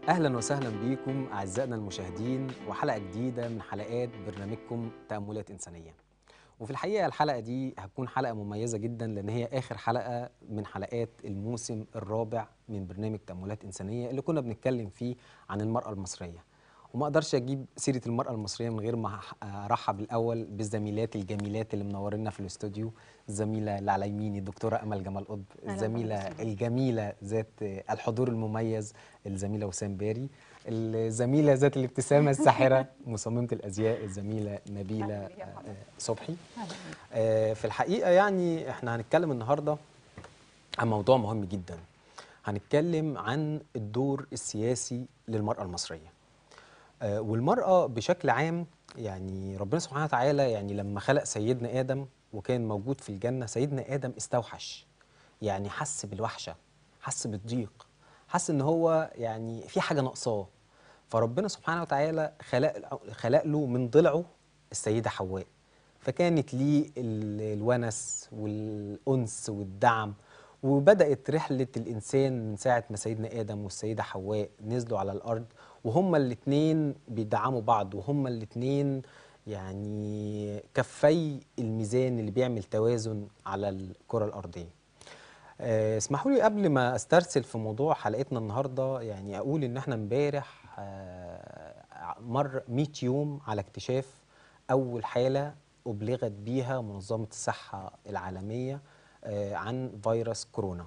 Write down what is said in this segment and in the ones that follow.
اهلا وسهلا بيكم اعزائنا المشاهدين وحلقه جديده من حلقات برنامجكم تاملات انسانيه وفي الحقيقه الحلقه دي هتكون حلقه مميزه جدا لان هي اخر حلقه من حلقات الموسم الرابع من برنامج تاملات انسانيه اللي كنا بنتكلم فيه عن المراه المصريه وما اقدرش اجيب سيره المراه المصريه من غير ما ارحب الاول بالزميلات الجميلات اللي منورينا في الاستوديو الزميله اللي على يميني الدكتوره امل جمال قطب الزميله الجميله ذات الحضور المميز الزميله وسام باري الزميله ذات الابتسامه الساحره مصممه الازياء الزميله نبيله صبحي في الحقيقه يعني احنا هنتكلم النهارده عن موضوع مهم جدا هنتكلم عن الدور السياسي للمراه المصريه والمرأة بشكل عام يعني ربنا سبحانه وتعالى يعني لما خلق سيدنا آدم وكان موجود في الجنة سيدنا آدم استوحش يعني حس بالوحشة حس بالضيق حس ان هو يعني في حاجة ناقصاه فربنا سبحانه وتعالى خلق خلق له من ضلعه السيدة حواء فكانت ليه الونس والأنس والدعم وبدأت رحلة الإنسان من ساعة ما سيدنا آدم والسيدة حواء نزلوا على الأرض وهما الاتنين بيدعموا بعض وهما الاتنين يعني كفي الميزان اللي بيعمل توازن على الكرة الأرضية أه اسمحوا لي قبل ما استرسل في موضوع حلقتنا النهارده يعني اقول ان احنا امبارح أه مر 100 يوم على اكتشاف اول حاله ابلغت بيها منظمه الصحه العالميه أه عن فيروس كورونا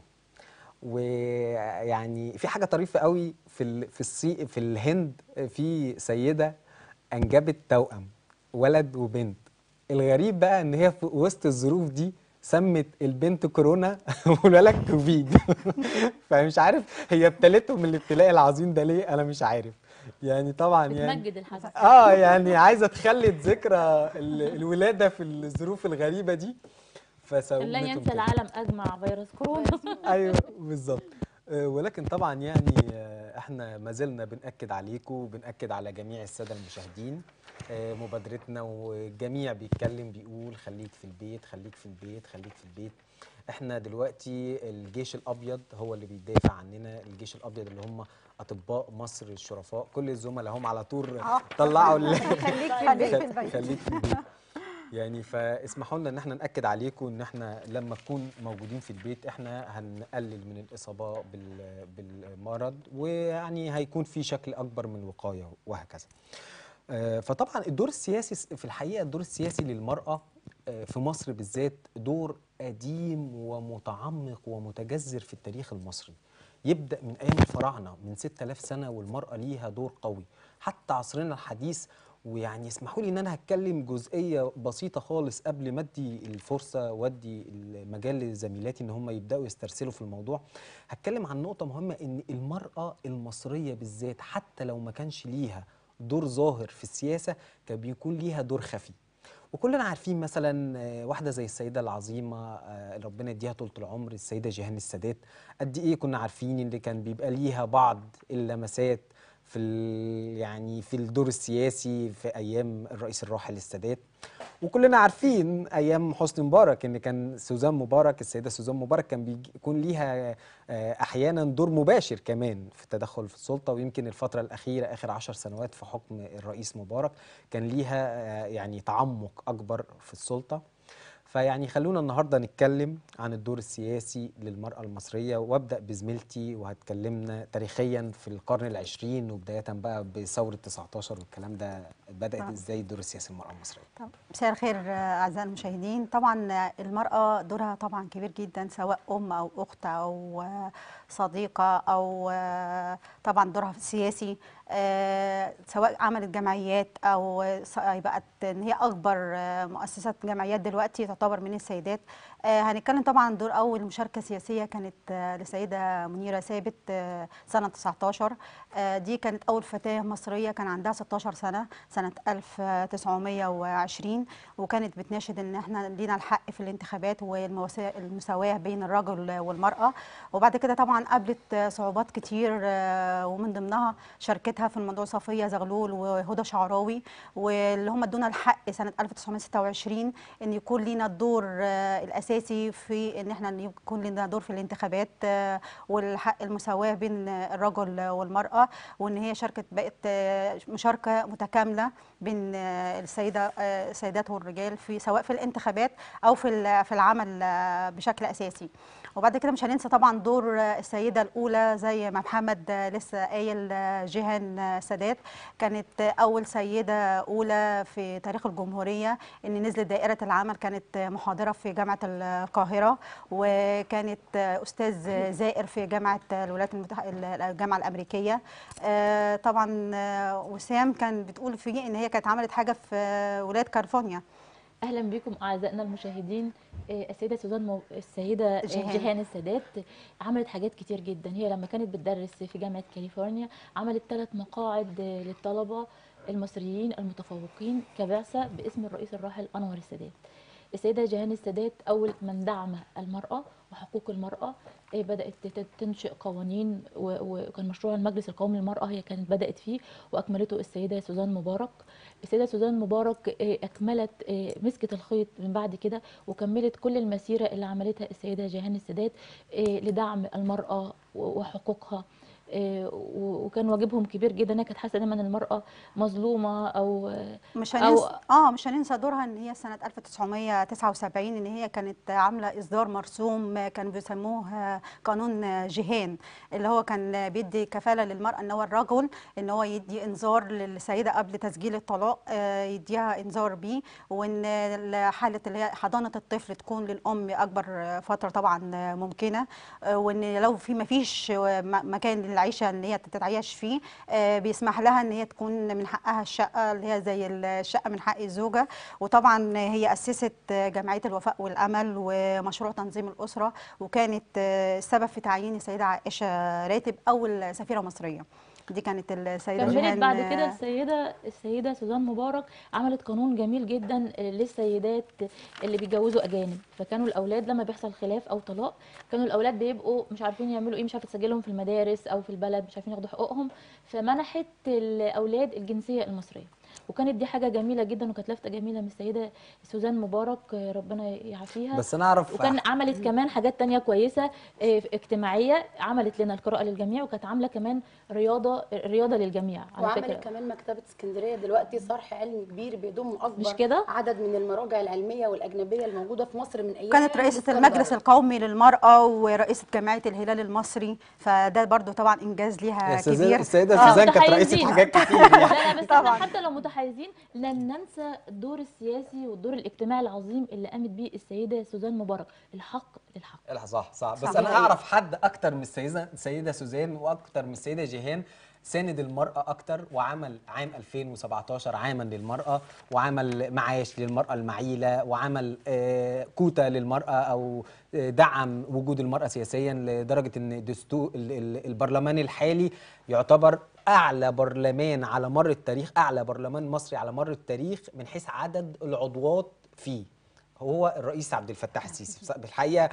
ويعني في حاجه طريفه قوي في ال في الصي في الهند في سيده انجبت توأم ولد وبنت الغريب بقى ان هي في وسط الظروف دي سمت البنت كورونا والولد كوفيد فمش عارف هي ابتلتهم الابتلاء العظيم ده ليه انا مش عارف يعني طبعا يعني بتمجد الحدث اه يعني عايزه تخلد ذكرى الولاده في الظروف الغريبه دي لا ينسى العالم اجمع فيروس كورونا ايوه بالظبط ولكن طبعا يعني احنا ما زلنا بناكد عليكم وبناكد على جميع الساده المشاهدين مبادرتنا والجميع بيتكلم بيقول خليك في البيت خليك في البيت خليك في البيت احنا دلوقتي الجيش الابيض هو اللي بيدافع عننا الجيش الابيض اللي هم اطباء مصر الشرفاء كل الزملاء هم على طول طلعوا خليك في البيت خليك في البيت يعني فاسمحوا لنا ان احنا ناكد عليكم ان احنا لما نكون موجودين في البيت احنا هنقلل من الاصابه بالمرض ويعني هيكون في شكل اكبر من الوقايه وهكذا. فطبعا الدور السياسي في الحقيقه الدور السياسي للمراه في مصر بالذات دور قديم ومتعمق ومتجذر في التاريخ المصري. يبدا من ايام الفراعنه من 6000 سنه والمراه ليها دور قوي حتى عصرنا الحديث ويعني اسمحوا لي ان انا هتكلم جزئيه بسيطه خالص قبل ما ادي الفرصه وادي المجال لزميلاتي ان هم يبداوا يسترسلوا في الموضوع هتكلم عن نقطه مهمه ان المراه المصريه بالذات حتى لو ما كانش ليها دور ظاهر في السياسه كان بيكون ليها دور خفي وكلنا عارفين مثلا واحده زي السيده العظيمه ربنا يديها طول العمر السيده جيهان السادات قد ايه كنا عارفين ان كان بيبقى ليها بعض اللمسات في يعني في الدور السياسي في ايام الرئيس الراحل السادات وكلنا عارفين ايام حسني مبارك ان كان سوزان مبارك السيده سوزان مبارك كان بيكون ليها احيانا دور مباشر كمان في التدخل في السلطه ويمكن الفتره الاخيره اخر عشر سنوات في حكم الرئيس مبارك كان ليها يعني تعمق اكبر في السلطه فيعني خلونا النهارده نتكلم عن الدور السياسي للمرأة المصرية وابدأ بزميلتي وهتكلمنا تاريخيا في القرن العشرين وبداية بقى بثورة 19 والكلام ده بدأت ازاي الدور السياسي للمرأة المصرية؟ طب مساء الخير أعزائي المشاهدين طبعا المرأة دورها طبعا كبير جدا سواء أم أو أخت أو صديقة أو طبعا دورها في السياسي سواء عملت جمعيات او بقت ان هي اكبر مؤسسات جمعيات دلوقتي تعتبر من السيدات هنتكلم طبعا عن دور اول مشاركه سياسيه كانت للسيده منيره ثابت سنه 19 دي كانت اول فتاه مصريه كان عندها 16 سنه سنه 1920 وكانت بتناشد ان احنا لينا الحق في الانتخابات والمساواه بين الرجل والمراه وبعد كده طبعا قابلت صعوبات كتير ومن ضمنها شاركتها ساعتها في الموضوع صفيه زغلول وهدى شعراوي واللي هم ادونا الحق سنه 1926 ان يكون لينا الدور آه، الاساسي في ان احنا يكون لنا دور في الانتخابات آه، والحق المساواه بين آه، الرجل والمراه وان هي شاركت بقت آه، مشاركه متكامله بين آه، السيده آه، السيدات والرجال في سواء في الانتخابات او في ال- في العمل آه، بشكل اساسي وبعد كده مش هننسى طبعا دور آه، السيده الاولى زي ما محمد آه، لسه قايل آه، جيهان آه، سادات كانت آه، اول سيده اولى في تاريخ الجمهوريه ان نزلت دائره العمل كانت آه، محاضره في جامعه القاهره وكانت آه، استاذ زائر في جامعه الولايات المتحده الجامعه الامريكيه آه، طبعا آه، وسام كان بتقول فيه ان هي كانت عملت حاجه في آه، ولايه كاليفورنيا اهلا بكم اعزائنا المشاهدين آه، السيده سوزان مو... السيده آه، جيهان. جيهان السادات عملت حاجات كتير جدا هي لما كانت بتدرس في جامعه كاليفورنيا عملت ثلاث مقاعد آه، للطلبه المصريين المتفوقين كبعثه باسم الرئيس الراحل انور السادات السيده جيهان السادات اول من دعم المراه وحقوق المراه آه، بدات تت- تنشئ قوانين و- وكان مشروع المجلس القومي للمراه هي كانت بدات فيه واكملته السيده سوزان مبارك السيده سوزان مبارك آه، اكملت آه، مسكت الخيط من بعد كده وكملت كل المسيره اللي عملتها السيده جيهان السادات آه، لدعم المراه و- وحقوقها آه، و- وكان واجبهم كبير جدا انها كانت حاسه دايما المراه مظلومه او آه، مش أو- هننسى اه مش هننسى دورها ان هي سنه 1979 ان هي كانت عامله اصدار مرسوم كان بيسموه قانون جيهان اللي هو كان بيدي كفاله للمراه ان هو الرجل ان هو يدي انذار للسيده قبل تسجيل الطلاق آه، يديها انذار بيه وان حاله اللي هي حضانه الطفل تكون للام اكبر فتره طبعا ممكنه آه، وان لو في ما فيش مكان للعيشه ان هي تتعايش فيه آه، بيسمح لها ان هي تكون من حقها الشقه اللي هي زي الشقه من حق الزوجه وطبعا هي اسست جمعيه الوفاء والامل ومشروع تنظيم الاسره وكانت آه، السبب في تعيين السيده عائشه راتب اول سفيره مصريه دي كانت السيده كملت جيهان بعد كده آه، السيده السيده سوزان مبارك عملت قانون جميل جدا للسيدات اللي بيتجوزوا اجانب فكانوا الاولاد لما بيحصل خلاف او طلاق كانوا الاولاد بيبقوا مش عارفين يعملوا ايه مش عارفه تسجلهم في المدارس او في البلد مش عارفين ياخدوا حقوقهم فمنحت الاولاد الجنسيه المصريه وكانت دي حاجه جميله جدا وكانت لافته جميله من السيده سوزان مبارك ربنا يعافيها بس انا اعرف وكان عملت كمان حاجات تانية كويسة آه، اجتماعية عملت لنا القراءة للجميع وكانت عاملة كمان رياضة رياضة للجميع على وعملت فكرة كمان مكتبة اسكندرية دلوقتي صرح علمي كبير بيضم أكبر مش كده؟ عدد من المراجع العلمية والأجنبية الموجودة في مصر من أيام كانت رئيسة الإسكندر. المجلس القومي للمرأة ورئيسة جمعية الهلال المصري فده برضو طبعا إنجاز يا ليها أستاذة- كبير السيده آه. سوزان كانت رئيسه متحيزين. حاجات كتير لا يعني لا بس طبعاً. احنا حتى لو متحيزين لن ننسى الدور السياسي والدور الاجتماعي العظيم اللي قامت بيه السيدة سوزان مبارك الحق للحق لا صح صح بس صح. انا اعرف حد اكتر من السيده السيده سوزان واكتر من السيده جيهان ساند المرأة أكتر وعمل عام 2017 عاما للمرأة وعمل معاش للمرأة المعيلة وعمل آه، كوتا للمرأة أو آه، دعم وجود المرأة سياسيا لدرجة أن دستور ال- ال- البرلمان الحالي يعتبر أعلى برلمان على مر التاريخ أعلى برلمان مصري على مر التاريخ من حيث عدد العضوات فيه هو الرئيس عبد الفتاح السيسي بالحقيقة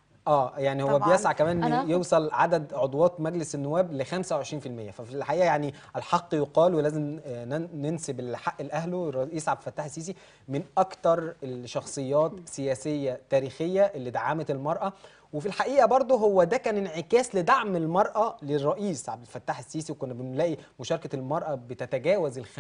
اه يعني هو طبعاً. بيسعى كمان أنا إن هاخد- يوصل عدد عضوات مجلس النواب ل 25% ففي الحقيقه يعني الحق يقال ولازم آه، نن- ننسب الحق لاهله الرئيس عبد الفتاح السيسي من اكتر الشخصيات سياسيه تاريخيه اللي دعمت المراه وفي الحقيقه برضه هو ده كان انعكاس لدعم المراه للرئيس عبد الفتاح السيسي وكنا بنلاقي مشاركه المراه بتتجاوز ال 50%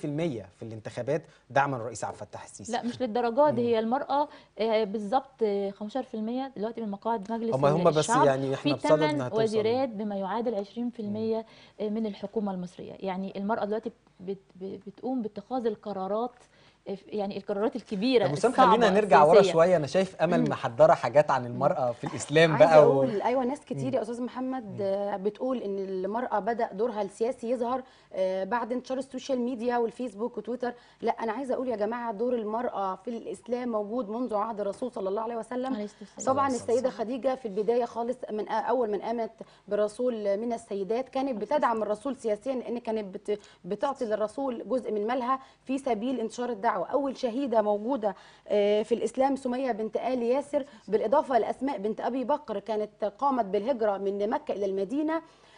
في الانتخابات دعما للرئيس عبد الفتاح السيسي لا مش للدرجات دي هي المرأة آه، بالظبط آه، 15% دلوقتي من مقاعد مجلس هما- هما بس الشعب يعني إحنا في بصدد إنها 8 توصل. وزيرات بما يعادل 20% من الحكومة المصرية يعني المرأة دلوقتي بت بت بتقوم باتخاذ القرارات آه، يعني القرارات الكبيرة طب وسام الصعبة خلينا نرجع ورا السياسية. شويه انا شايف امل محضره حاجات عن المراه في الاسلام عايزه بقى و... اقول ايوه ناس كتير يا استاذ محمد آه، بتقول ان المراه بدا دورها السياسي يظهر آه، بعد انتشار السوشيال ميديا والفيسبوك وتويتر لا انا عايزه اقول يا جماعه دور المراه في الاسلام موجود منذ عهد الرسول صلى الله عليه وسلم عليه الصلاة والسلام. طبعا السيده خديجه في البدايه خالص من آ- اول من قامت برسول من السيدات كانت بتدعم الرسول سياسيا لان كانت بت- بتعطي للرسول جزء من مالها في سبيل انتشار الدعوه اول شهيده موجوده آه، في الاسلام سميه بنت ال ياسر بالاضافه لاسماء بنت ابي بكر كانت قامت بالهجره من مكه الى المدينه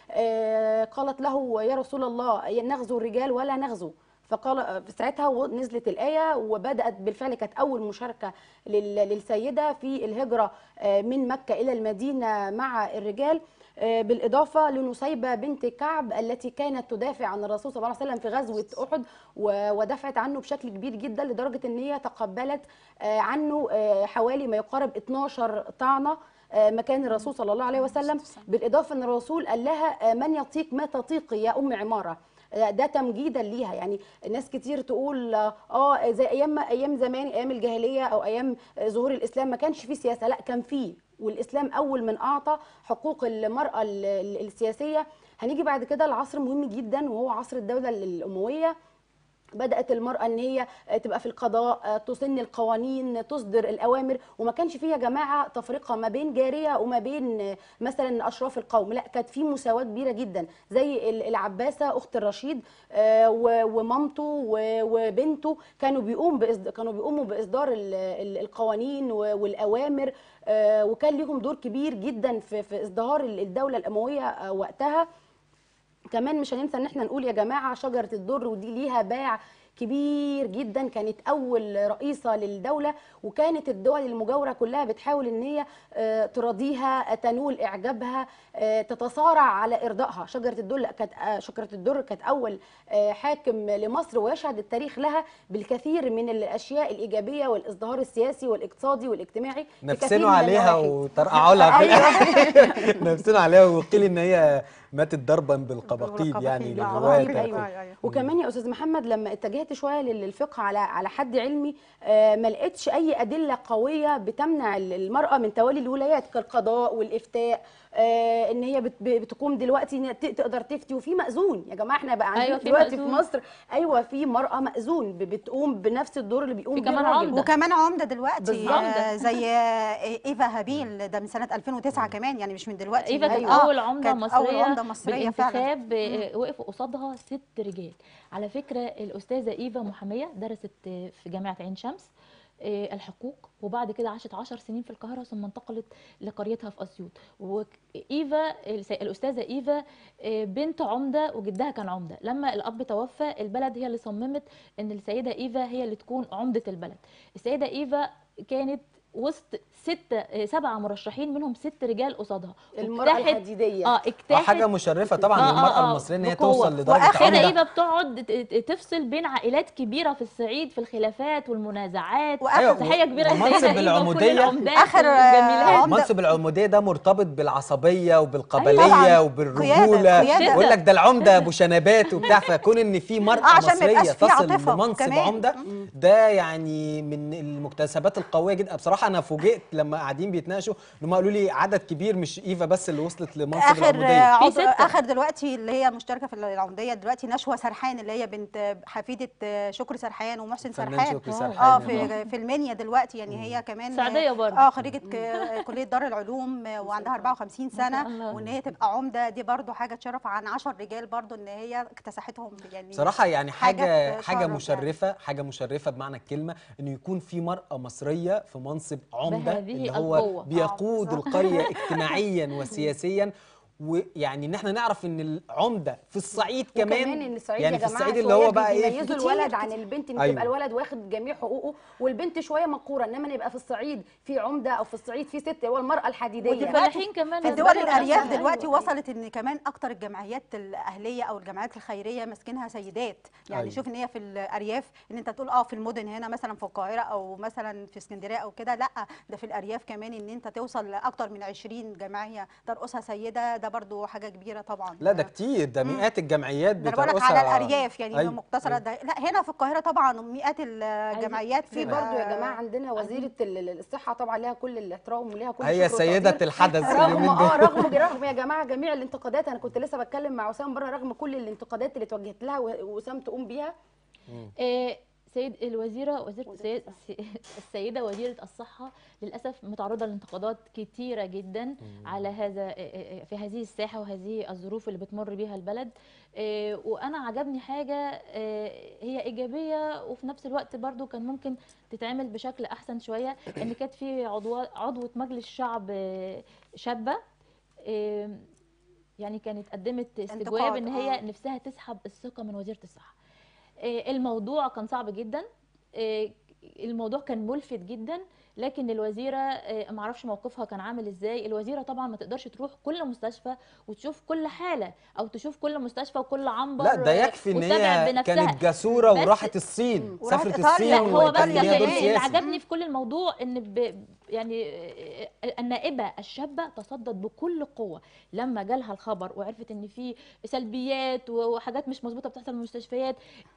آه، قالت له يا رسول الله نغزو الرجال ولا نغزو فقال في ساعتها نزلت الآية وبدأت بالفعل كانت أول مشاركة لل- للسيدة في الهجرة آه، من مكة إلى المدينة مع الرجال آه، بالإضافة لنسيبة بنت كعب التي كانت تدافع عن الرسول صلى الله عليه وسلم في غزوة أحد و- ودافعت عنه بشكل كبير جدا لدرجة أن هي تقبلت آه، عنه آه، حوالي ما يقارب 12 طعنة آه، مكان الرسول صلى الله عليه وسلم بالإضافة أن الرسول قال لها آه، من يطيق ما تطيقي يا أم عمارة آه، ده تمجيدا ليها يعني ناس كتير تقول اه آه، زي ايام ايام زمان ايام الجاهليه او ايام آه، ظهور الاسلام ما كانش فيه سياسه لا كان فيه والاسلام اول من اعطى حقوق المراه ال- ال- السياسيه هنيجي بعد كده لعصر مهم جدا وهو عصر الدوله الامويه بدات المراه ان هي تبقى في القضاء تسن القوانين تصدر الاوامر وما كانش فيها جماعه تفرقه ما بين جاريه وما بين مثلا اشراف القوم لا كانت في مساواه كبيره جدا زي ال- العباسه اخت الرشيد آه، و- ومامته و- وبنته كانوا بيقوم بإصد... كانوا بيقوموا باصدار ال- ال- القوانين و- والاوامر آه، وكان ليهم دور كبير جدا في في ازدهار ال- الدوله الامويه آه، وقتها كمان مش هننسى ان احنا نقول يا جماعه شجره الدر ودي ليها باع كبير جدا كانت اول رئيسه للدوله وكانت الدول المجاوره كلها بتحاول ان هي آه، تراضيها آه، تنول اعجابها آه، تتصارع على ارضائها شجره الدر كانت آه، شجره الدر كانت اول آه، حاكم لمصر ويشهد التاريخ لها بالكثير من الاشياء الايجابيه والازدهار السياسي والاقتصادي والاجتماعي في كثير نفسنوا من عليها النواحي. وطرقعوا لها في أيوة. الآخر. نفسنوا عليها وقيل ان هي ماتت ضربا بالقباقيب يعني بالقباقيب. للروايه بالقباقيب، بتاعت أيوة. أيوة. وكمان يا استاذ محمد لما اتجهت شويه لل- للفقه على على حد علمي آه، ما لقيتش اي ادله قويه بتمنع ال- المراه من توالي الولايات كالقضاء والافتاء آه، ان هي بت- بتقوم دلوقتي إن ت- تقدر تفتي وفي مأذون يا جماعه احنا بقى عندنا أيوة، في دلوقتي في مأذون. مصر ايوه في مراه مأذون ب- بتقوم بنفس الدور اللي بيقوم في بيه كمان الراجل. عمدة. وكمان عمده دلوقتي بالظبط. آه، زي آه، ايفا هابيل ده من سنه 2009 كمان يعني مش من دلوقتي ايفا كانت أيوة. آه، اول عمده كانت مصريه اول عمده مصريه فعلا بانتخاب آه، وقفوا قصادها ست رجال على فكره الاستاذه ايفا محاميه درست آه، في جامعه عين شمس آه، الحقوق وبعد كده عاشت عشر سنين في القاهره ثم انتقلت لقريتها في اسيوط وايفا الس- الاستاذه ايفا آه، بنت عمده وجدها كان عمده لما الاب توفى البلد هي اللي صممت ان السيده ايفا هي اللي تكون عمده البلد السيده ايفا كانت وسط ستة آه، سبعة مرشحين منهم ست رجال قصادها المراه واجتاحت- الحديديه اه اه اجتاحت حاجه مشرفه طبعا آه، آه، للمراه آه، المصريه ان هي بقوة. توصل لدرجه وآخر كده عمده ايفا بتقعد ت- ت- تفصل بين عائلات كبيره في الصعيد في الخلافات والمنازعات وآخر- أيوة، تحيه كبيره ومنصب للسيده ايفا وكل العمودية- العمدات آخر، آه، والجميلات عمدة- منصب العموديه ده مرتبط بالعصبيه وبالقبليه طبعاً. وبالرجوله قيادة- قيادة. يقول لك ده العمده ابو شنبات وبتاع فكون ان في مراه آه، عشان ما مصريه يبقاش في تصل عاطفة لمنصب كمان. عمده ده يعني من المكتسبات القويه جدا بصراحه انا فوجئت لما قاعدين بيتناقشوا ان هم قالوا لي عدد كبير مش ايفا بس اللي وصلت لمنصب اخر العموديه عضو ستة. اخر دلوقتي اللي هي مشتركه في العموديه دلوقتي نشوى سرحان اللي هي بنت حفيده شكري سرحان ومحسن فنان سرحان شكري واو. سرحان اه آه. في في المنيا دلوقتي يعني هي كمان سعدية برضه. اه خريجه ك- كليه دار العلوم وعندها 54 ما شاء سنه الله. وان هي تبقى عمده دي برضه حاجه تشرف عن 10 رجال برضه ان هي اكتسحتهم يعني صراحه يعني حاجه حاجة حاجه تشرف مشرفه حاجه مشرفه بمعنى الكلمه انه يكون في مراه مصريه في منصب عمده بهذه اللي هو القوة. بيقود آه، بالظبط. القريه اجتماعيا وسياسيا ويعني ان احنا نعرف ان العمده في الصعيد كمان وكمان ان الصعيد يعني يا في جماعه الصعيد اللي شوية هو بقى ايه بيميزوا كتير الولد عن كتير. البنت ان أيوة. تبقى الولد واخد جميع حقوقه والبنت شويه مقوره انما نبقى في الصعيد في عمده او في الصعيد في ست هو المراه الحديديه والفلاحين كمان في ناس دول برضه الارياف نفسها. دلوقتي أيوة. وصلت ان كمان اكتر الجمعيات الاهليه او الجمعيات الخيريه ماسكينها سيدات يعني أيوة. شوف ان هي في الارياف ان انت تقول اه في المدن هنا مثلا في القاهره او مثلا في اسكندريه او كده لا ده في الارياف كمان ان انت توصل لاكتر من 20 جمعيه ترقصها سيده ده برضو حاجه كبيره طبعا لا ده كتير ده مئات الجمعيات ده انا بقول لك على بترقصها الارياف يعني أيوة. مقتصره ده لا هنا في القاهره طبعا مئات الجمعيات في بتبقى- برضو يا جماعه عندنا وزيره ال- ال- الصحه طبعا لها كل الاحترام وليها كل هي الشكر سيده والتقدير. الحدث رغم اليومين اه دول رغم رغم يا جماعه جميع الانتقادات انا كنت لسه بتكلم مع وسام بره رغم كل الانتقادات اللي توجهت لها و- وسام تقوم بيها آه، سيد الوزيره وزيره وزيرة السيد السيده وزيره الصحه للاسف متعرضه لانتقادات كتيره جدا على هذا آه، آه، في هذه الساحه وهذه الظروف اللي بتمر بيها البلد آه، وانا عجبني حاجه آه، هي ايجابيه وفي نفس الوقت برضو كان ممكن تتعمل بشكل احسن شويه ان كانت في عضو عضوه مجلس شعب آه، شابه آه، يعني كانت قدمت انتقاد، استجواب ان هي آه. نفسها تسحب الثقه من وزيره الصحه آه، الموضوع كان صعب جدا آه، الموضوع كان ملفت جدا لكن الوزيره آه، معرفش موقفها كان عامل ازاي الوزيره طبعا ما تقدرش تروح كل مستشفى وتشوف كل حاله او تشوف كل مستشفى وكل عنبر لا ده آه، يكفي ان وتتابع هي بنفسها. كانت جسوره بس- وراحت الصين مم. وراحت سافرت إيطاليا. الصين لا هو بس وكان ليها دور اللي سياسي عجبني في كل الموضوع ان ب يعني آه، النائبه الشابه تصدت بكل قوه لما جالها الخبر وعرفت ان في سلبيات وحاجات مش مظبوطه بتحصل في المستشفيات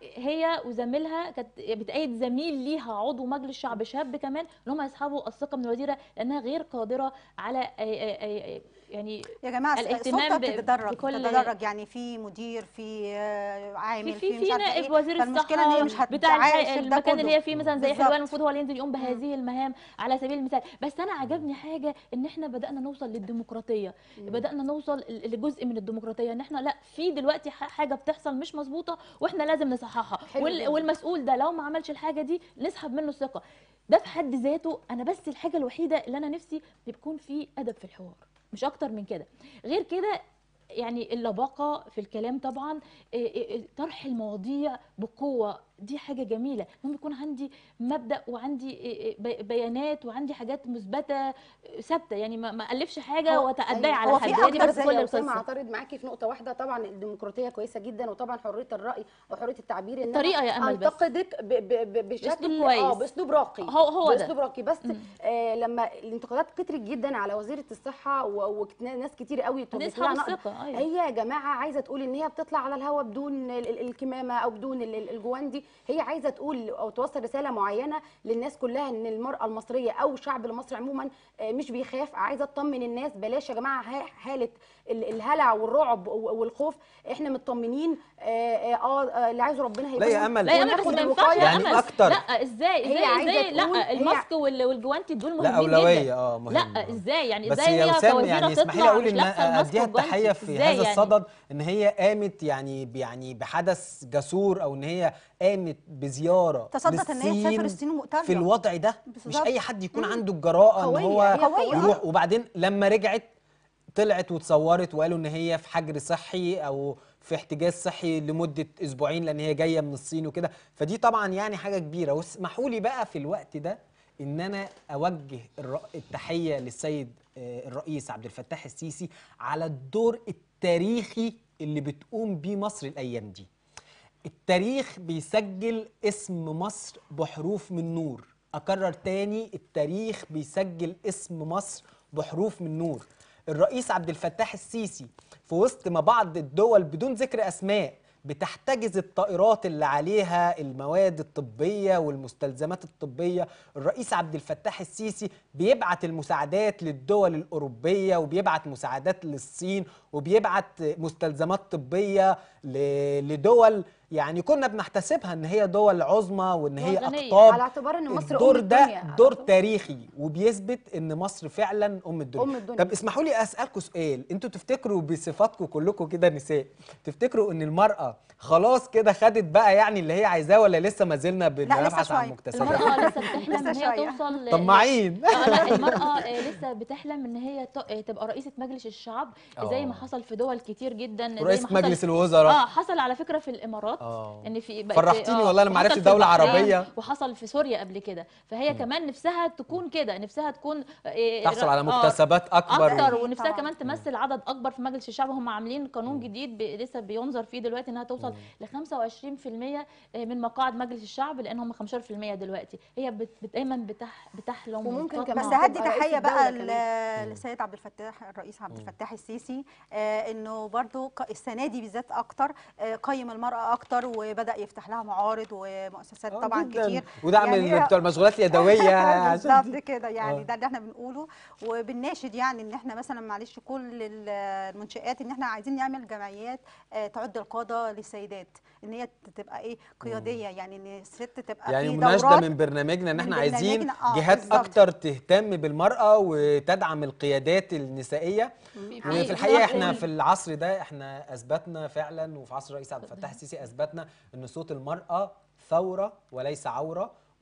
هي وزميلها كانت بتأيد زميل ليها عضو مجلس شعب شاب كمان ان هم يسحبوا الثقه من الوزيره لانها غير قادره على آه، آه، آه، يعني يا جماعه الاهتمام السلطه ب- بتتدرج بكل- بتتدرج يعني في مدير في آه، عامل في في, في مش في عارفه نائب ايه وزير فالمشكله ان هي الصحه مش بتاع هتعايش الح- في ده المكان اللي كله. هي فيه مثلا زي بالظبط. حلوان المفروض هو اللي ينزل يقوم بهذه المهام على سبيل المثال بس انا عجبني حاجه ان احنا بدانا نوصل للديمقراطيه بدانا نوصل ل- لجزء من الديمقراطيه ان احنا لا في دلوقتي ح- حاجه بتحصل مش مظبوطه واحنا لازم نصححها حلو وال- جدا. والمسؤول ده لو ما عملش الحاجه دي نسحب منه الثقه ده في حد ذاته انا بس الحاجه الوحيده اللي انا نفسي يكون في ادب في الحوار مش اكتر من كده غير كده يعني اللباقه في الكلام طبعا إيه إيه إيه طرح المواضيع بقوه دي حاجه جميله المهم يكون عندي مبدا وعندي إيه إيه بي- بيانات وعندي حاجات مثبته آه، ثابته يعني ما ما الفش حاجه هو- واتأداي أيوة. على هو في حد هي دي أكتر بس زي كل يا أسامة القصه اعترض معاكي في نقطه واحده طبعا الديمقراطيه كويسه جدا وطبعا حريه الراي وحريه التعبير إن أنا الطريقة يا أمل بس. انتقدك ب ب ب بشكل بأسلوب كويس. اه باسلوب راقي هو- هو ده. باسلوب راقي بس آه لما الانتقادات كترت جدا على وزيره الصحه و- وناس كتير قوي هنسحب بتطلع نقد. الثقة، أيوة. هي يا جماعه عايزه تقول ان هي بتطلع على الهواء بدون ال- ال- الكمامه او بدون ال- ال- الجواندي هي عايزه تقول او توصل رساله معينه للناس كلها ان المراه المصريه او الشعب المصري عموما آه، مش بيخاف عايزه تطمن الناس بلاش يا جماعه ها- حاله ال- الهلع والرعب و- والخوف احنا مطمنين اه, آه, آه اللي عايزه ربنا لا يا هيكرمه. أمل. لا يا امل وناخد بس ما ينفعش الوقاية. يا يعني امل أكتر. لا ازاي هي ازاي عايزة ازاي تقول- لا هي- الماسك وال- والجوانتي دول لا مهمين اولويه جدا اه مهم لا آه. ازاي يعني بس ازاي يا هي وسام كوزيره يعني اسمحي لي تطلع اقول مش ان لابسه الماسك اديها والجوانتي التحيه في ازاي هذا يعني؟ الصدد ان هي قامت يعني ب- يعني بحدث جسور او ان هي قامت بزياره تصدت إن هي تسافر الصين وإيطاليا. في الوضع ده مش بالظبط. اي حد يكون عنده الجراءه ان قوية، هو هي قوية. يروح وبعدين لما رجعت طلعت وتصورت وقالوا ان هي في حجر صحي او في احتجاز صحي لمده اسبوعين لان هي جايه من الصين وكده فدي طبعا يعني حاجه كبيره واسمحوا لي بقى في الوقت ده ان انا اوجه الر- التحيه للسيد آه، الرئيس عبد الفتاح السيسي على الدور التاريخي اللي بتقوم بيه مصر الايام دي التاريخ بيسجل اسم مصر بحروف من نور أكرر تاني التاريخ بيسجل اسم مصر بحروف من نور الرئيس عبد الفتاح السيسي في وسط ما بعض الدول بدون ذكر أسماء بتحتجز الطائرات اللي عليها المواد الطبية والمستلزمات الطبية الرئيس عبد الفتاح السيسي بيبعت المساعدات للدول الأوروبية وبيبعت مساعدات للصين وبيبعت مستلزمات طبية ل- لدول يعني كنا بنحتسبها ان هي دول عظمى وان هي دول غنية. اقطاب على اعتبار إن مصر أم الدور الدنيا. ده على دور اعتبار- تاريخي وبيثبت ان مصر فعلا ام الدنيا أم الدنيا. طب اسمحوا لي اسالكم سؤال انتوا تفتكروا بصفاتكم كلكم كده نساء تفتكروا ان المراه خلاص كده خدت بقى يعني اللي هي عايزاه ولا لسه ما زلنا بنبحث عن شوية. مكتسبات المرأة لسه بتحلم ان لسه هي شوية. توصل ل- طماعين آه، لا المرأة آه، لسه بتحلم ان هي ت- آه، تبقى رئيسة مجلس الشعب زي ما آه. حصل في دول كتير جدا زي رئيس ما حصل مجلس الوزراء اه حصل على فكرة في الامارات آه. ان في بقت- فرحتيني آه، والله لما وحصل عرفت في دولة البحرين عربية. وحصل في سوريا قبل كده فهي كمان نفسها تكون كده نفسها تكون آه، تحصل على آه، مكتسبات اكبر اكتر و- ونفسها طبعاً. كمان تمثل عدد اكبر في مجلس الشعب هم عاملين قانون جديد ب... لسه بينظر فيه دلوقتي انها توصل ل 25% من مقاعد مجلس الشعب لان هم 15% دلوقتي هي بت... بت... دايما بتح... بتحلم وممكن وتطمع. بس كمان هدي تبقى رئيس تحيه الدولة بقى كمان. ل- للسيد عبد الفتاح الرئيس عبد الفتاح السيسي آه انه برضو ق- السنه دي بالذات اكتر آه قيم المراه اكتر وبدا يفتح لها معارض ومؤسسات آه طبعا جداً. كتير ودعم يعني يعني بتوع المشغولات اليدويه عشان بالظبط كده يعني آه. ده اللي احنا بنقوله وبنناشد يعني ان احنا مثلا معلش كل ال- المنشآت ان احنا عايزين نعمل جمعيات آه، تعد القاده للسيدات ان هي تبقى ايه قياديه يعني ان الست تبقى يعني في مناشده دورات من برنامجنا ان من احنا عايزين برنامجنا، آه، جهات بالظبط. اكتر تهتم بالمراه وتدعم القيادات النسائيه في- وفي في- الحقيقه احنا في- في العصر ده احنا اثبتنا فعلا وفي عصر الرئيس عبد الفتاح السيسي اثبتنا ان صوت المراه ثوره وليس عوره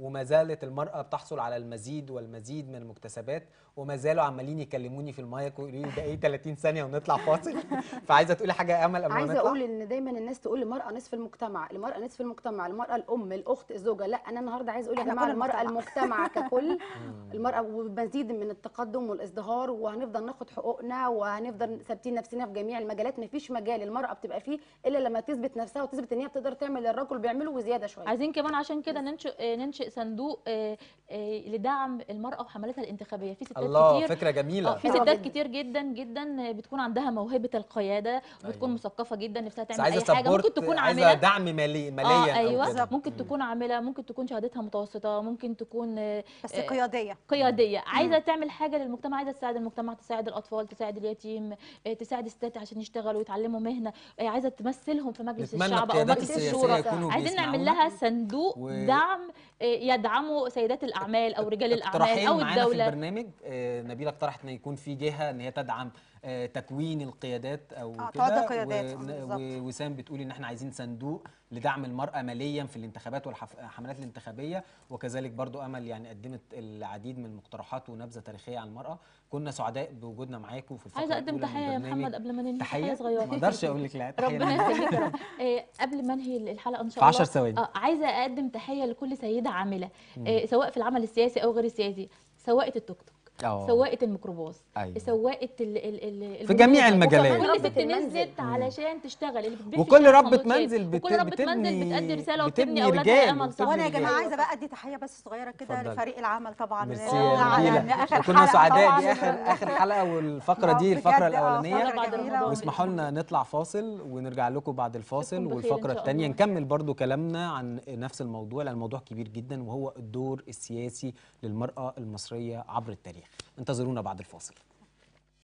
وما زالت المراه بتحصل على المزيد والمزيد من المكتسبات وما زالوا عمالين يكلموني في المايك ويقولوا لي ده ايه 30 ثانيه ونطلع فاصل فعايزه تقولي حاجه يا امل قبل ما عايزه نطلع اقول ان دايما الناس تقول المراه نصف المجتمع المراه نصف المجتمع المراه الام الاخت الزوجه لا انا النهارده عايزه اقول يا إحنا جماعه كل المراه المجتمع. المجتمع ككل المراه ومزيد من التقدم والازدهار وهنفضل ناخد حقوقنا وهنفضل ثابتين نفسنا في جميع المجالات مفيش مجال المراه بتبقى فيه الا لما تثبت نفسها وتثبت ان هي بتقدر تعمل اللي الرجل بيعمله وزياده شويه عايزين كمان عشان كده ننشئ آه، ننشئ صندوق آه، آه، لدعم المراه وحملاتها الانتخابيه في ستات الله كتير فكره جميله اه في حلوة ستات جدا. كتير جدا جدا بتكون عندها موهبه القياده وبتكون أيوة. مثقفه جدا نفسها بس تعمل عايزه اي حاجه ممكن سبورت تكون عايزه عامله دعم مالي ماليا اه أو ايوه كده. ممكن مم. تكون عامله ممكن تكون شهادتها متوسطه ممكن تكون آه، بس آه، قياديه قياديه عايزه تعمل حاجه للمجتمع عايزه تساعد المجتمع تساعد الاطفال تساعد اليتيم آه، تساعد الستات عشان يشتغلوا ويتعلموا مهنه آه، عايزه تمثلهم في مجلس نتمنى الشعب او القيادات مجلس السياسيه الشورى يكونوا عايزين نعمل بيسمعونا. لها صندوق و- دعم آه، يدعموا سيدات الاعمال او رجال الاعمال اقتراحين او معانا في الدوله البرنامج آه، نبيله اقترحت ان يكون في جهه ان هي تدعم آه، تكوين القيادات او آه، كده تعد قيادات، ون- آه، بالظبط. ووسام بتقولي ان احنا عايزين صندوق لدعم المراه ماليا في الانتخابات والحملات الانتخابيه وكذلك برضو امل يعني قدمت العديد من المقترحات ونبذه تاريخيه عن المراه كنا سعداء بوجودنا معاكم في الفقره عايزه اقدم الأولى من تحيه يا البرنامج. محمد قبل ما ننهي تحيه صغيره ما اقدرش اقول لك لا تحيه ربنا لمين؟ يخليك يا رب آه، قبل ما انهي الحلقه ان شاء في الله 10 ثواني. آه، عايزه اقدم تحيه لكل سيده عامله آه، سواء في العمل السياسي او غير السياسي سواقه التوك توك آه. سواقه الميكروباص أيوة. سواقه ال ال ال في جميع البلوزة. المجالات. كل ربة ست المنزل. نزلت علشان تشتغل اللي بتبيع في وكل الشارع ربة سندوتشات. منزل بت- وكل ربة منزل بتبني- بتأدي رساله بتبني وبتبني اولادها رجال امل صح وبتبني وانا يا رجال. جماعه عايزه بقى ادي تحيه بس صغيره كده اتفضلي. لفريق العمل طبعا ميرسي آه، يا على نبيله إن آخر وكنا حلقة سعداء طبعاً. دي اخر اخر حلقه والفقره آه، دي بجد، الفقره آه، الاولانيه فقرة بعد جميلة رمضان. واسمحوا لنا نطلع فاصل ونرجع لكم بعد الفاصل أشوفكم بخير إن والفقره شاء الثانيه الله. نكمل برضو كلامنا عن نفس الموضوع لان الموضوع كبير جدا وهو الدور السياسي للمراه المصريه عبر التاريخ انتظرونا بعد الفاصل